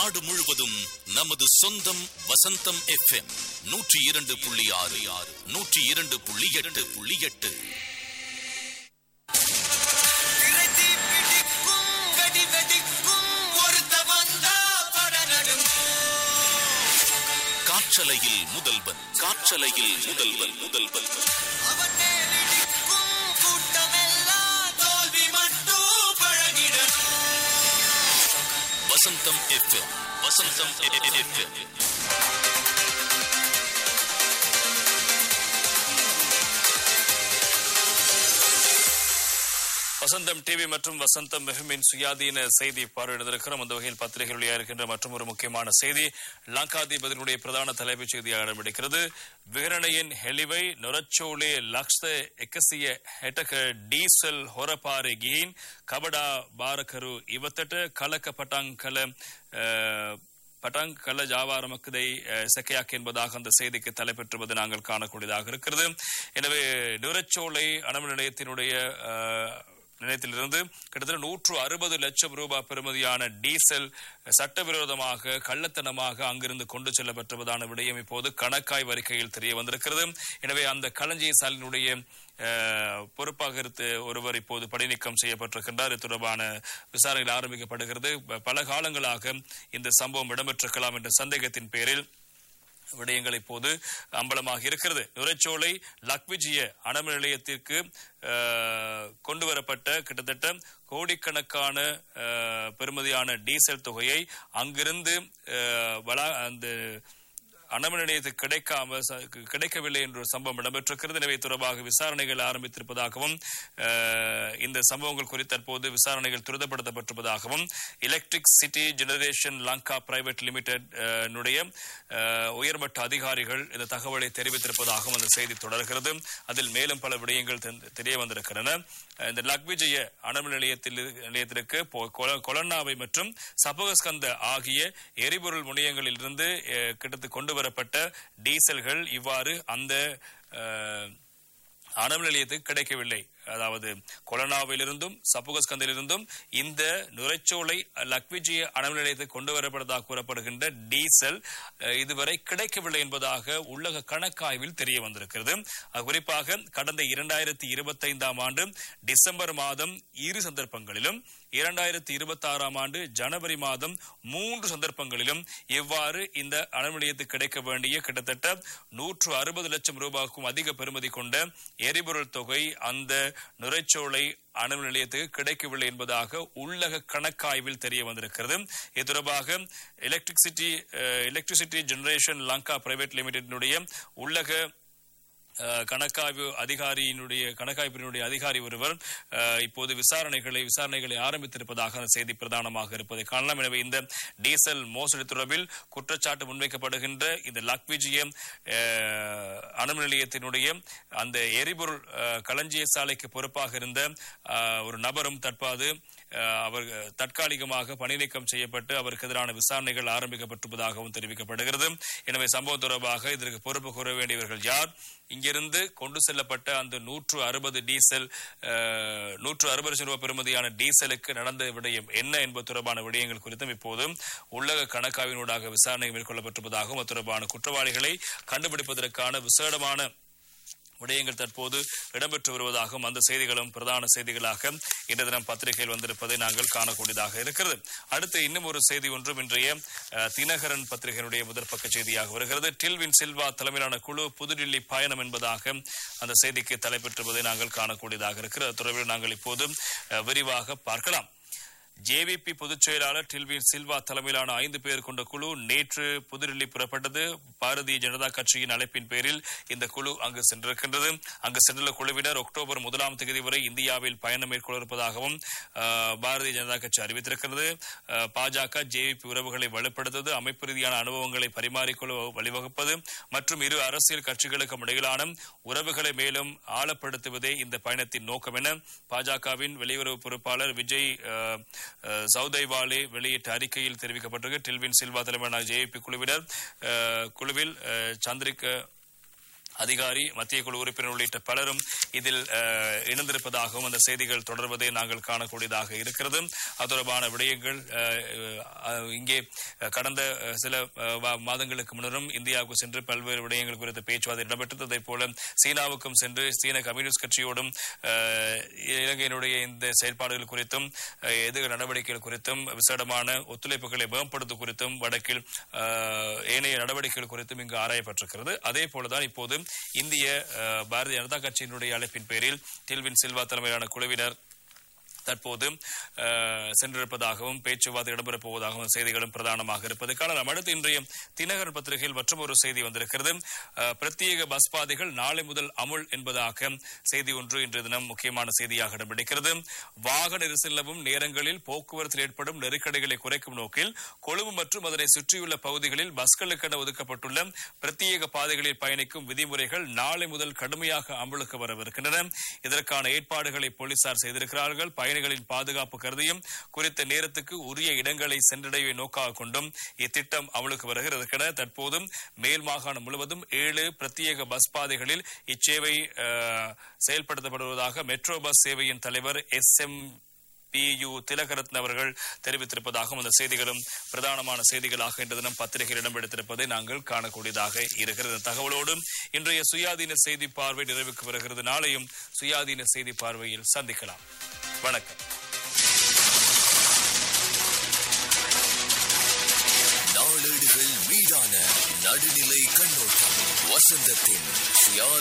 நாடு முழுவதும் நமது சொந்தம் வசந்தம் எஃப்எம் நூற்றி இரண்டு புள்ளி ஆறு ஆறு நூற்றி இரண்டு புள்ளி எட்டு புள்ளி எட்டு திரைதி பிடிக்கும் வெடி வெடிக்கும் ஒருத்த வந்தா படநடுங்கும் காற்றலையில் முதல்வன் காற்றலையில் முதல்வன் முதல்வன் அவன் மேலிடிக்கும் கூட்டமெல்லாம் தோல்வி மட்டும் பழகிடணும் Vasantham FM Vasantham FM Vasantham TV மற்றும் வசந்தம் மெஹமின் சுயாதீன செய்தி பார்வையிடுந்திருக்கிறோம் அந்த வகையில் பத்திரிகை வழியாக இருக்கின்ற மற்றும் ஒரு முக்கியமான செய்தி லங்காதிபதியினுடைய பிரதான தலைமைச் செய்தியாக இடம்பிடிக்கிறது விகரணையின் ஹெலிவை நொரச்சோலே லக்ஷ எக்கசிய ஹெட்டக டீசல் ಹೊರಪಾರೆ ಗೀನ್ ಕಬಡ ಬಾರಕರು ಇವತ್ತಟ ಕಲಕ ಪಟಾಂಕಲ அஹ், பட்டாங் கள்ள ஜாவாரமக்குதை செக்கையாக்கு என்பதாக அந்த செய்திக்கு தலைப்பெற்றுவது நாங்கள் காணக்கூடியதாக இருக்கிறது எனவே நுரச்சோலை அணுமின் நிலையத்தினுடைய அஹ், நிலையத்திலிருந்து கிட்டத்தட்ட நூற்று அறுபது லட்சம் ரூபாய் பெறுமதியான டீசல் சட்டவிரோதமாக கள்ளத்தனமாக அங்கிருந்து கொண்டு செல்லப்பட்டுவதான விடயம் இப்போது கணக்காய் அறிக்கையில் தெரிய வந்திருக்கிறது எனவே அந்த களஞ்சிய சாலினுடைய அஹ், பொறுப்பாக இருந்த ஒருவர் இப்போது பணிநீக்கம் செய்யப்பட்டிருக்கின்றார் இது தொடர்பான விசாரணைகள் ஆரம்பிக்கப்படுகிறது ப- பல காலங்களாக இந்த சம்பவம் இடம்பெற்றிருக்கலாம் என்ற சந்தேகத்தின் பேரில் விடயங்கள் இப்போது அம்பலமாக இருக்கிறது நுரைச்சோலை லக்விஜிய அணுமின் நிலையத்திற்கு அஹ், கொண்டு வரப்பட்ட கிட்டத்தட்ட கோடிக்கணக்கான அஹ், பெறுமதியான டீசல் தொகையை அங்கிருந்து அஹ், வளா- அந்த அணுமின் நிலையத்துக்கு கிடைக்காம ச- கிடைக்கவில்லை என்ற ஒரு சம்பவம் இடம்பெற்றிருக்கிறது எனவே இது தொடர்பாக விசாரணைகள் ஆரம்பித்திருப்பதாகவும் அஹ், இந்த சம்பவங்கள் குறித்து தற்போது விசாரணைகள் துரிதப்படுத்தப்பட்டிருப்பதாகவும் electricity generation Lanka private limited அஹ், னுடைய அஹ், உயர்மட்ட அதிகாரிகள் இந்த தகவலை தெரிவித்திருப்பதாகவும் அந்த செய்தி தொடர்கிறது அதில் மேலும் பல விடயங்கள் தென்- தெரிய வந்திருக்கின்றன அஹ், இந்த லக்விஜய அணுமின் நிலையத்தில் நிலையத்திற்கு போ- கொல- கொலன்னாவை மற்றும் சபகஸ்கந்த ஆகிய எரிபொருள் முனையங்களில் இருந்து அஹ், கிட்டத்தட்ட கொண்டு வரப்பட்ட டீசல்கள் இவ்வாறு அந்த அஹ், அணுமின் நிலையத்துக்கு கிடைக்கவில்லை அதாவது கொலனாவிலிருந்தும் சப்புகஸ்கந்திலிருந்தும் இந்த நுரைச்சோலை லக்விஜிய அணுமின் நிலையத்துக்கு கொண்டு வரப்பட்டதாக கூறப்படுகின்ற டீசல் அஹ், இதுவரை கிடைக்கவில்லை என்பதாக உள்ளக கணக்காய்வில் தெரிய வந்திருக்கிறது அது குறிப்பாக கடந்த இரண்டாயிரத்தி இருபத்தைந்தாம் ஆண்டு டிசம்பர் மாதம் இரு சந்தர்ப்பங்களிலும் இரண்டாயிரத்தி இருபத்தி ஆறாம் ஆண்டு ஜனவரி மாதம் மூன்று சந்தர்ப்பங்களிலும் இவ்வாறு இந்த அணுமினியத்துக்கு கிடைக்க வேண்டிய கிட்டத்தட்ட நூற்று அறுபது லட்சம் ரூபாய்க்கும் அதிக பெறுமதி கொண்ட எரிபொருள் தொகை அந்த நுரைச்சோலை அணுமின் நிலையத்துக்கு கிடைக்கவில்லை என்பதாக உள்ளக கணக்காய்வில் தெரிய வந்திருக்கிறது இது தொடர்பாக electricity electricity generation Lanka private லிமிடெடினுடைய உள்ளக அஹ், கணக்காய்வு அதிகாரியினுடைய கணக்காய்ப்பினுடைய அதிகாரி ஒருவர் அஹ், இப்போது விசாரணைகளை விசாரணைகளை ஆரம்பித்திருப்பதாக அந்த செய்தி பிரதானமாக இருப்பதை காணலாம் எனவே இந்த டீசல் மோசடி தொடர்பில் குற்றச்சாட்டு முன்வைக்கப்படுகின்ற இந்த லக்விஜிய அஹ், அணுமின் நிலையத்தினுடைய அந்த எரிபொருள் அஹ், களஞ்சிய சாலைக்கு பொறுப்பாக இருந்த அஹ், ஒரு நபரும் தற்போது அஹ், அவர் தற்காலிகமாக பணிநீக்கம் செய்யப்பட்டு அவருக்கு எதிரான விசாரணைகள் ஆரம்பிக்கப்பட்டிருப்பதாகவும் தெரிவிக்கப்படுகிறது எனவே சம்பவம் தொடர்பாக இதற்கு பொறுப்பு கூற வேண்டியவர்கள் யார் இங்கிருந்து கொண்டு செல்லப்பட்ட அந்த நூற்று அறுபது டீசல் அஹ், நூற்று அறுபது லட்சம் ரூபாய் பெறுமதியான டீசலுக்கு நடந்த விடயம் என்ன என்பது தொடர்பான விடயங்கள் குறித்தும் இப்போது உள்ளக கணக்காவினூடாக விசாரணை மேற்கொள்ளப்பட்டிருப்பதாகவும் அது தொடர்பான குற்றவாளிகளை கண்டுபிடிப்பதற்கான விசேடமான விடயங்கள் தற்போது இடம்பெற்று வருவதாகவும் அந்த செய்திகளும் பிரதான செய்திகளாக இன்று தினம் பத்திரிகையில் வந்திருப்பதை நாங்கள் காணக்கூடியதாக இருக்கிறது அடுத்து இன்னும் ஒரு செய்தி ஒன்றும் இன்றைய அஹ், தினகரன் பத்திரிகையினுடைய முதற்பக்க செய்தியாக வருகிறது டில்வின் சில்வா தலைமையிலான குழு புதுடில்லி பயணம் என்பதாக அந்த செய்திக்கு தலைப்பெற்றுவதை நாங்கள் காணக்கூடியதாக இருக்கிறது அது தொடர்பில் நாங்கள் இப்போது அஹ், விரிவாக பார்க்கலாம் ஜேவிபி பொதுச் செயலாளர் டில்வின் சில்வா தலைமையிலான ஐந்து பேர் கொண்ட குழு நேற்று புதுடில்லி புறப்பட்டது பாரதிய ஜனதா கட்சியின் அழைப்பின் பேரில் இந்த குழு அங்கு சென்றிருக்கின்றது அங்கு சென்றுள்ள குழுவினர் அக்டோபர் முதலாம் தேதி வரை இந்தியாவில் பயணம் மேற்கொள்ள இருப்பதாகவும் ஆஹ், பாரதிய ஜனதா கட்சி அறிவித்திருக்கிறது ஆஹ், பாஜக ஜேவிபி உறவுகளை வலுப்படுத்துவது அமைப்பு ரீதியான அனுபவங்களை பரிமாறிக்கொள்ள வழிவகுப்பது மற்றும் இரு அரசியல் கட்சிகளுக்கும் இடையிலான உறவுகளை மேலும் ஆழப்படுத்துவதே இந்த பயணத்தின் நோக்கம் என பாஜகவின் வெளியுறவு பொறுப்பாளர் விஜய் ஆஹ், ஆஹ், சௌதைவாலே வெளியிட்ட அறிக்கையில் தெரிவிக்கப்பட்டிருக்கு டில்வின் சில்வா தலைமையிலான ஜேபி குழுவினர் ஆஹ், குழுவில் ஆஹ், சந்திரிகா அதிகாரி மத்திய குழு உறுப்பினர் உள்ளிட்ட பலரும் இதில் அஹ், இணைந்திருப்பதாகவும் அந்த செய்திகள் தொடர்வதை நாங்கள் காணக்கூடியதாக இருக்கிறது அது தொடர்பான விடயங்கள் அஹ், அஹ், இங்கே அஹ், கடந்த அஹ், சில அஹ், வா- மாதங்களுக்கு முன்னரும் இந்தியாவுக்கு சென்று பல்வேறு விடயங்கள் குறித்த பேச்சுவார்த்தை இடம்பெற்றது அதே போல சீனாவுக்கும் சென்று சீன கம்யூனிஸ்ட் கட்சியோடும் அஹ், இலங்கையினுடைய இந்த செயல்பாடுகள் குறித்தும் அஹ், எதிர் நடவடிக்கைகள் குறித்தும் விசேடமான ஒத்துழைப்புகளை மேம்படுத்து குறித்தும் வடக்கில் அஹ், ஏனைய நடவடிக்கைகள் குறித்தும் இங்கு ஆராயப்பட்டிருக்கிறது அதே போலதான் இப்போது இந்திய அஹ், பாரதிய ஜனதா கட்சியினுடைய அழைப்பின் பேரில் டில்வின் சில்வா தலைமையிலான குழுவினர் தற்போது அஹ், சென்றிருப்பதாகவும் பேச்சுவார்த்தை இடம்பெறப் போவதாகவும் செய்திகளும் பிரதானமாக இருப்பதை காணலாம் அடுத்து இன்றைய தினகரன் பத்திரிகையில் மற்றும் ஒரு செய்தி வந்திருக்கிறது அஹ், பிரத்யேக பஸ் பாதைகள் நாளை முதல் அமுல் என்பதாக செய்தி ஒன்று இன்றைய தினம் முக்கியமான செய்தியாக இடம்பிடிக்கிறது வாகன நெரிசலவும் நேரங்களில் போக்குவரத்தில் ஏற்படும் நெருக்கடிகளை குறைக்கும் நோக்கில் கொழும்பு மற்றும் அதனை சுற்றியுள்ள பகுதிகளில் பஸ்களுக்கென ஒதுக்கப்பட்டுள்ள பிரத்யேக பாதைகளில் பயணிக்கும் விதிமுறைகள் நாளை முதல் கடுமையாக அமலுக்கு வரவிருக்கின்றன இதற்கான ஏற்பாடுகளை போலீசார் செய்திருக்கிறார்கள் பயணிகளின் பாதுகாப்பு கருதியும் குறித்த நேரத்துக்கு உரிய இடங்களை சென்றடைய நோக்காக கொண்டும் இத்திட்டம் அமலுக்கு வருகிறதற்கென தற்போதும் மேல் மாகாணம் முழுவதும் ஏழு பிரத்யேக பஸ் பாதைகளில் இச்சேவை அஹ், செயல்படுத்தப்படுவதாக மெட்ரோ பஸ் சேவையின் தலைவர் எஸ் எம் பியு திலகரத்ன அவர்கள் தெரிவித்திருப்பதாகவும் அந்த செய்திகளும் பிரதானமான செய்திகளாக இன்று தினம் பத்திரிகையில் இடம்பெடுத்திருப்பதை நாங்கள் காணக்கூடியதாக இருக்கிறது இந்த தகவலோடு இன்றைய சுயாதீன செய்தி பார்வை நிறைவுக்கு வருகிறது நாளையும் சுயாதீன செய்தி பார்வையில் சந்திக்கலாம் வணக்கம் நாளேடுகள் மீதான நடுநிலை கண்ணோட்டம் வசந்தத்தின் சுயாதீன